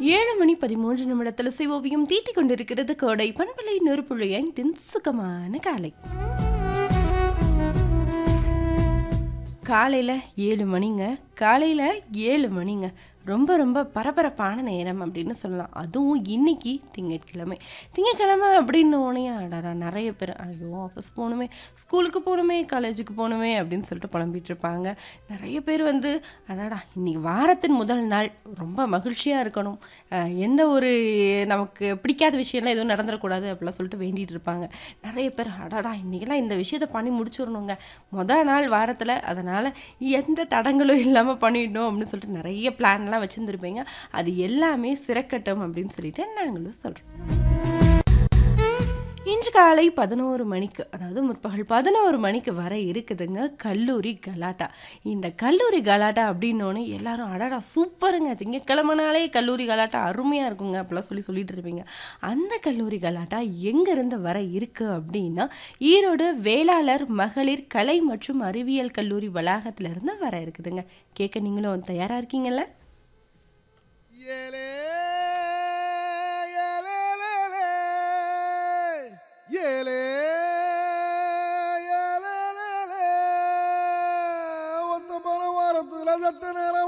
ஏழு மணி பதிமூன்று நிமிடத்தில் சிவோவியம் தீட்டிக் கொண்டிருக்கிறது கோடை பண்பலை நெருப்புழையின் தின்சுகமான காலை காலையில் ஏழு மணிங்க காலையில் ஏழு மணிங்க ரொம்ப ரொம்ப பரபரப்பான நேரம் அப்படின்னு சொல்லலாம் அதுவும் இன்னைக்கு திங்கட்கிழமை திங்கட்கிழமை அப்படின்னு உடனே அடடா நிறைய பேர் ஐயோ ஆஃபீஸ் போகணுமே ஸ்கூலுக்கு போகணுமே காலேஜுக்கு போகணுமே அப்படின்னு சொல்லிட்டு புலம்பிட்டு இருப்பாங்க நிறைய பேர் வந்து அடடா இன்னைக்கு வாரத்தின் முதல் நாள் ரொம்ப மகிழ்ச்சியாக இருக்கணும் அஹ் எந்த ஒரு நமக்கு பிடிக்காத விஷயம்லாம் எதுவும் நடந்துடக்கூடாது அப்படிலாம் சொல்லிட்டு வேண்டிகிட்டு இருப்பாங்க நிறைய பேர் அடடா இன்றைக்கெல்லாம் இந்த விஷயத்தை பண்ணி முடிச்சிடணுங்க மொதல் நாள் வாரத்தில் அதனால் எந்த தடங்களும் இல்லாமல் பண்ணிடணும் அப்படின்னு சொல்லிட்டு நிறைய பிளான்லாம் வச்சுருந்துருப்பீங்க அது எல்லாமே சிறக்கட்டும் அப்படின்னு சொல்லிட்டு நாங்களும் சொல்கிறோம் இன்று காலை பதினோரு மணிக்கு அதாவது முற்பகல் பதினோரு மணிக்கு வர இருக்குதுங்க கல்லூரி கலாட்டா இந்த கல்லூரி கலாட்டா அப்படின்னோடனே எல்லாரும் அடடா சூப்பருங்க திங்கக்கிழமனாலே கல்லூரி கலாட்டா அருமையாக இருக்குங்க அப்படிலாம் சொல்லி சொல்லிட்டு இருப்பீங்க அந்த கல்லூரி கலாட்டா எங்கேருந்து வர இருக்கு அப்படின்னா ஈரோடு வேளாளர் மகளிர் கலை மற்றும் அறிவியல் கல்லூரி வளாகத்திலிருந்து வர இருக்குதுங்க கேட்க நீங்களும் தயாராக இருக்கீங்கல்ல ஏலே ஏலேலேலே, ஏலே ஏலேலேலே, ஒத்த மர வாரத்துல சத்த நேர